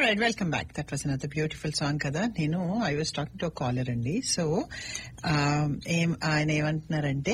right welcome back that was another beautiful song కదా నేను I was talking to caller అండి so ఏం ఆయన ఏమంటున్నారంటే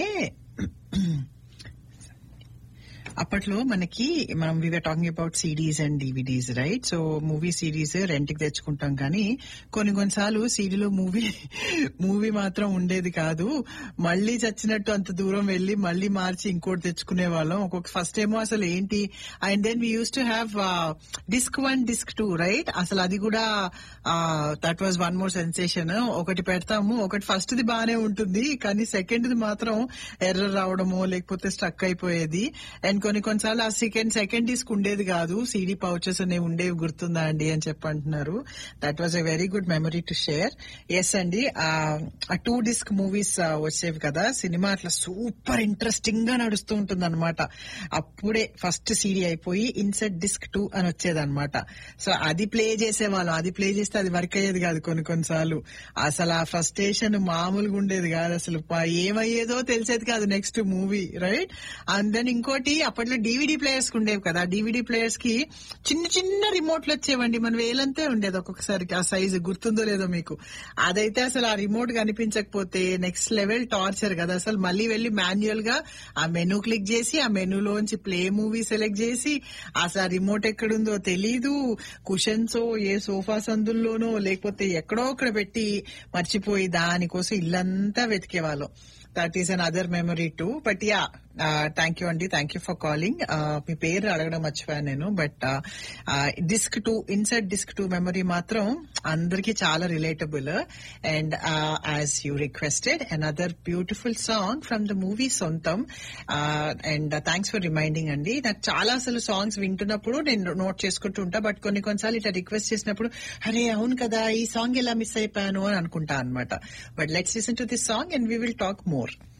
అప్పట్లో మనకి మనం we are talking about CDs and DVDs right so movie series rent కి తెచ్చుకుంటాం కానీ కొన్ని కొన్నిసార్లు సీడీలో మూవీ మూవీ మాత్రం ఉండేది కాదు మళ్ళీ చచ్చినట్టు అంత దూరం వెళ్లి మళ్ళీ మార్చి ఇంకోటి తెచ్చుకునే వాళ్ళం ఒక్కొక్క ఫస్ట్ ఏమో అసలు ఏంటి and then we use to have disc one disc two right అసలు అది కూడా that was one more sensation ఒకటి పెడతాము ఒకటి ఫస్ట్ ది బానే ఉంటుంది కానీ సెకండ్ ది మాత్రం ఎర్రర్ రావడమో లేకపోతే స్ట్రక్ అయిపోయేది అండ్ కొన్ని కొన్నిసార్లు ఆ సెకండ్ సెకండ్ డిస్క్ ఉండేది కాదు సీడీ పౌచెస్ అనేవి ఉండేవి గుర్తుందా అండి అని చెప్పంటున్నారు that was a very good memory to share yes అండి ఆ టూ డిస్క్ మూవీస్ వచ్చేవి కదా సినిమా అట్లా సూపర్ ఇంట్రెస్టింగ్ గా నడుస్తూ ఉంటుంది అనమాట అప్పుడే ఫస్ట్ సీడీ అయిపోయి ఇన్సెట్ డిస్క్ టూ అని వచ్చేది అనమాట సో అది ప్లే చేసేవాళ్ళం అది ప్లే చేస్తే అది వర్క్ అయ్యేది కాదు కొన్ని కొన్నిసార్లు అసలు ఆ ఫ్రస్ట్రేషన్ మామూలుగా ఉండేది కాదు అసలు ప- ఏమయ్యేదో తెలిసేది కాదు next movie right and then ఇంకోటి అప్పట్లో డివిడి ప్లేయర్స్ ఉండేవి కదా డివిడి ప్లేయర్స్ కి చిన్న చిన్న రిమోట్లు వచ్చేవండి మన వేలంతే ఉండేది ఒక్కొక్కసారికి ఆ సైజు గుర్తుందో లేదో మీకు అదైతే అసలు ఆ రిమోట్ కనిపించకపోతే నెక్స్ట్ లెవెల్ టార్చర్ కదా అసలు మళ్ళీ వెళ్ళి మాన్యువల్ గా ఆ మెనూ క్లిక్ చేసి ఆ మెనూలోంచి ప్లే మూవీ సెలెక్ట్ చేసి అసలు ఆ రిమోట్ ఎక్కడుందో తెలీదు కుషన్స్ ఏ సోఫా సందుల్లోనో లేకపోతే ఎక్కడో అక్కడ పెట్టి మర్చిపోయి దానికోసం ఇల్లంతా వెతికేవాళ్ళం that is another memory too but yeah thank you అండి థ్యాంక్ యూ ఫర్ కాలింగ్ మీ పేరు అడగడం మర్చిపోయాను నేను but disk two inside disk two memory మాత్రం అందరికి చాలా relatable and as you requested another beautiful song from the movie Sontham and thanks for reminding అండి నాకు చాలా అసలు సాంగ్స్ వింటున్నప్పుడు నేను నోట్ చేసుకుంటూ ఉంటా బట్ కొన్ని కొన్నిసార్లు ఇట్లా రిక్వెస్ట్ చేసినప్పుడు అరే అవును కదా ఈ సాంగ్ ఎలా మిస్ అయిపోయాను అని అనుకుంటా అనమాట but let's listen to this song and we will talk more